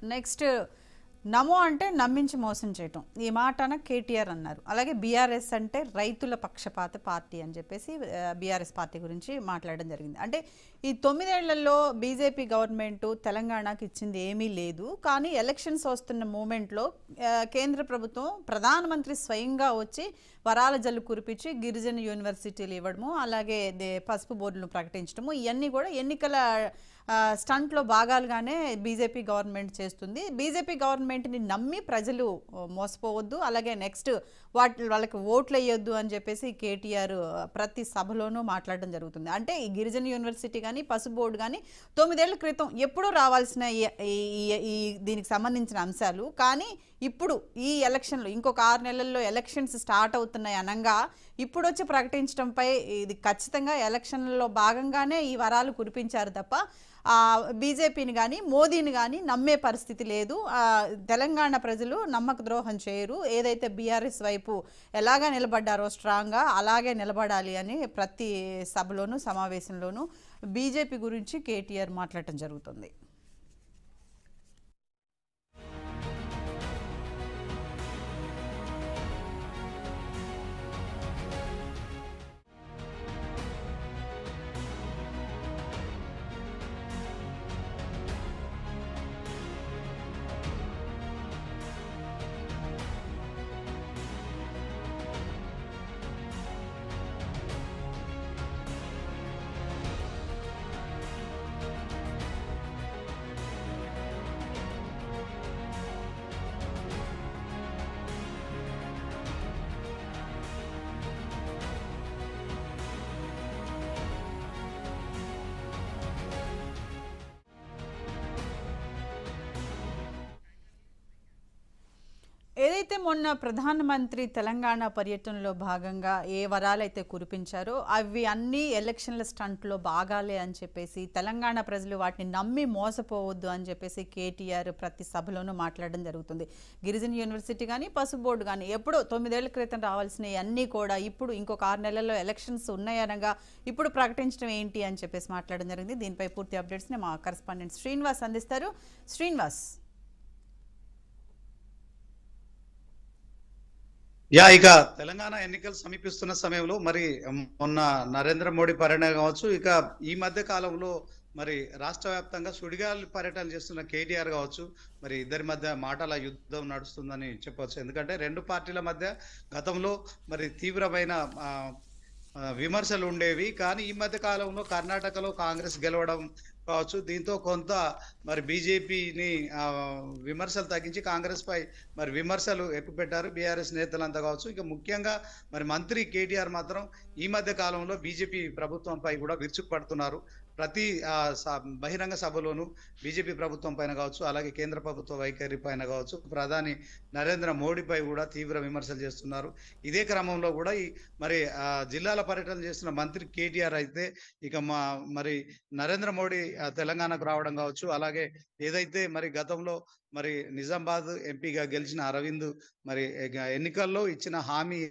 Next నమో అంటే నమ్మించి మోసం చేయటం ఈ మాటన కేటీఆర్ అన్నారు అలాగే బీఆర్ఎస్ అంటే రైతుల పక్షపాత పార్టీ అని చెప్పేసి బీఆర్ఎస్ పార్టీ గురించి మాట్లాడడం జరిగింది అంటే ఈ తొమ్మిదేళ్లలో బీజేపీ గవర్నమెంట్ తెలంగాణకి ఇచ్చింది ఏమీ లేదు కానీ ఎలక్షన్స్ వస్తున్న మూమెంట్లో ఆ, కేంద్ర ప్రభుత్వం ప్రధానమంత్రి స్వయంగా వచ్చి వరాల జల్లు కురిపించి గిరిజన యూనివర్సిటీలు ఇవ్వడము అలాగే దే- పసుపు బోర్డులను ప్రకటించడము ఇవన్నీ కూడా ఎన్నికల ఆ, స్టంట్లో భాగాలుగానే బీజేపీ గవర్నమెంట్ చేస్తుంది బీజేపీ గవర్నమెంట్ని నమ్మి ప్రజలు ఆ, మోసపోవద్దు అలాగే నెక్స్ట్ వాటి వాళ్ళకి ఓట్లు వేయొద్దు అని చెప్పేసి కేటీఆర్ ప్రతి సభలోనూ మాట్లాడడం జరుగుతుంది అంటే ఈ గిరిజన యూనివర్సిటీ కానీ పసుపు బోర్డు కానీ తొమ్మిదేళ్ల క్రితం ఎప్పుడూ రావాల్సిన ఈ- ఈ- ఈ దీనికి సంబంధించిన అంశాలు కానీ ఇప్పుడు ఈ ఎలక్షన్లు ఇంకొక ఆరు నెలల్లో ఎలక్షన్స్ స్టార్ట్ అవుతున్నాయి అనగా ఇప్పుడు వచ్చి ప్రకటించడంపై ఇది ఖచ్చితంగా ఎలక్షన్లలో భాగంగానే ఈ వరాలు కురిపించారు తప్ప ఆ, బీజేపీని కానీ మోదీని కానీ నమ్మే పరిస్థితి లేదు ఆ, తెలంగాణ ప్రజలు నమ్మక ద్రోహం చేయరు ఏదైతే బీఆర్ఎస్ వైపు ఎలాగా నిలబడ్డారో స్ట్రాంగ్గా అలాగే నిలబడాలి అని ప్రతి సభలోనూ సమావేశంలోనూ బీజేపీ గురించి కేటీఆర్ మాట్లాడటం జరుగుతుంది ఏదైతే మొన్న ప్రధానమంత్రి తెలంగాణ పర్యటనలో భాగంగా ఏ వరాలైతే కురిపించారో అవి అన్నీ ఎలక్షన్ల స్టంట్లో భాగాలే అని చెప్పేసి తెలంగాణ ప్రజలు వాటిని నమ్మి మోసపోవద్దు అని చెప్పేసి కేటీఆర్ ప్రతి సభలోనూ మాట్లాడడం జరుగుతుంది గిరిజన యూనివర్సిటీ కానీ పసుపు బోర్డు కానీ ఎప్పుడో తొమ్మిదేళ్ల క్రితం రావాల్సినవి అన్నీ కూడా ఇప్పుడు ఇంకొక ఆరు నెలల్లో ఎలక్షన్స్ ఉన్నాయనగా ఇప్పుడు ప్రకటించడం ఏంటి అని చెప్పేసి మాట్లాడడం జరిగింది దీనిపై పూర్తి అప్డేట్స్ని మా కరెస్పాండెంట్ శ్రీనివాస్ అందిస్తారు శ్రీనివాస్ యా ఇక తెలంగాణ ఎన్నికలు సమీపిస్తున్న సమయంలో మరి మొన్న నరేంద్ర మోడీ పర్యటన కావచ్చు ఇక ఈ మధ్య కాలంలో మరి రాష్ట్ర వ్యాప్తంగా సుడిగాలి పర్యటన చేస్తున్న కేటీఆర్ కావచ్చు మరి ఇద్దరి మధ్య మాటల యుద్ధం నడుస్తుందని చెప్పవచ్చు ఎందుకంటే రెండు పార్టీల మధ్య గతంలో మరి తీవ్రమైన ఆ, ఆ, విమర్శలు ఉండేవి కానీ ఈ మధ్య కాలంలో కర్ణాటకలో కాంగ్రెస్ గెలవడం కావచ్చు దీంతో కొంత మరి బీజేపీని విమర్శలు తగ్గించి కాంగ్రెస్ పై మరి విమర్శలు ఎక్కువ పెట్టారు బీఆర్ఎస్ నేతలంతా కావచ్చు ఇక ముఖ్యంగా మరి మంత్రి కేటీఆర్ మాత్రం ఈ మధ్య కాలంలో బీజేపీ ప్రభుత్వంపై కూడా విరుచుకుపడుతున్నారు ప్రతి ఆ, స- బహిరంగ సభలోనూ బీజేపీ ప్రభుత్వం పైన కావచ్చు అలాగే కేంద్ర ప్రభుత్వ వైఖరి పైన కావచ్చు ప్రధాని నరేంద్ర మోడీపై కూడా తీవ్ర విమర్శలు చేస్తున్నారు ఇదే క్రమంలో కూడా ఈ మరి ఆ, జిల్లాల పర్యటన చేస్తున్న మంత్రి కేటీఆర్ అయితే ఇక మా మరి నరేంద్ర మోడీ ఆ, తెలంగాణకు రావడం కావచ్చు అలాగే ఏదైతే మరి గతంలో మరి నిజామాబాద్ ఎంపీగా గెలిచిన అరవింద్ మరి ఎగ- ఎన్నికల్లో ఇచ్చిన హామీ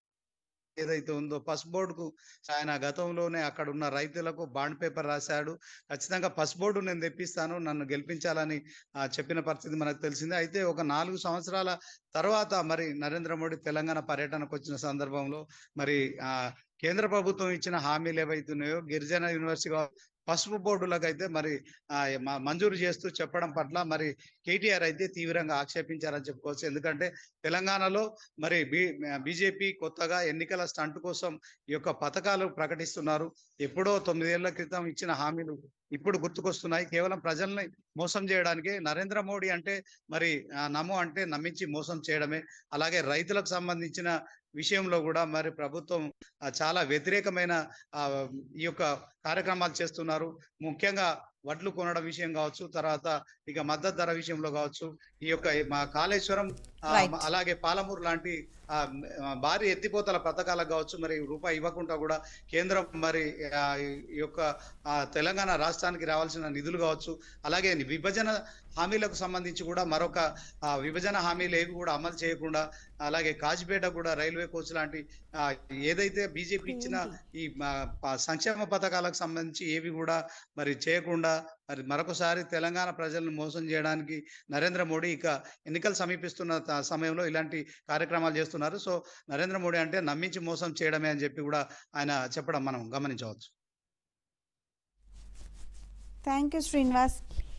ఏదైతే ఉందో పసుపు బోర్డుకు ఆయన గతంలోనే అక్కడ ఉన్న రైతులకు బాండ్ పేపర్ రాశాడు ఖచ్చితంగా పసుపు బోర్డు నేను తెప్పిస్తాను నన్ను గెలిపించాలని ఆ, చెప్పిన పరిస్థితి మనకు తెలిసింది అయితే ఒక నాలుగు సంవత్సరాల తర్వాత మరి నరేంద్ర మోడీ తెలంగాణ పర్యటనకు వచ్చిన సందర్భంలో మరి ఆ కేంద్ర ప్రభుత్వం ఇచ్చిన హామీలు ఏవైతున్నాయో గిరిజన యూనివర్సిటీ పసుపు బోర్డులకు అయితే మరి ఆ, మ- మంజూరు చేస్తూ చెప్పడం పట్ల మరి కేటీఆర్ అయితే తీవ్రంగా ఆక్షేపించారని చెప్పుకోవచ్చు ఎందుకంటే తెలంగాణలో మరి బి బీజేపీ కొత్తగా ఎన్నికల స్టంట్ కోసం ఈ యొక్క పథకాలు ప్రకటిస్తున్నారు ఎప్పుడో తొమ్మిదేళ్ల క్రితం ఇచ్చిన హామీలు ఇప్పుడు గుర్తుకొస్తున్నాయి కేవలం ప్రజల్ని మోసం చేయడానికే నరేంద్ర మోడీ అంటే మరి ఆ, నమో అంటే నమ్మించి మోసం చేయడమే అలాగే రైతులకు సంబంధించిన విషయంలో కూడా మరి ప్రభుత్వం ఆ, చాలా వ్యతిరేకమైన ఆ, ఈ యొక్క కార్యక్రమాలు చేస్తున్నారు ముఖ్యంగా వడ్లు కొనడం విషయం కావచ్చు తర్వాత ఇక మద్దతు ధర విషయంలో కావచ్చు ఈ యొక్క మా కాళేశ్వరం ఆ, Right. అలాగే పాలమూరు లాంటి ఆ, ఆ, భారీ ఎత్తిపోతల పథకాలకు కావచ్చు మరి రూపాయి ఇవ్వకుండా కూడా కేంద్రం మరి ఆ, ఈ యొక్క ఆ, తెలంగాణ రాష్ట్రానికి రావాల్సిన నిధులు కావచ్చు అలాగే విభజన హామీలకు సంబంధించి కూడా మరొక ఆ, విభజన హామీలు ఏవి కూడా అమలు చేయకుండా అలాగే కాజిపేట కూడా రైల్వే కోచ్ లాంటి ఆ, ఏదైతే బీజేపీ ఇచ్చిన ఈ ఆ, ప- సంక్షేమ పథకాలకు సంబంధించి ఏవి కూడా మరి చేయకుండా మరి మరొకసారి తెలంగాణ ప్రజలను మోసం చేయడానికి నరేంద్ర మోడీ ఇక ఎన్నికలు సమీపిస్తున్న త- సమయంలో ఇలాంటి కార్యక్రమాలు చేస్తున్నారు సో నరేంద్ర మోడీ అంటే నమ్మించి మోసం చేయడమే అని చెప్పి కూడా ఆయన చెప్పడం మనం గమనించవచ్చు థ్యాంక్ యూ శ్రీనివాస్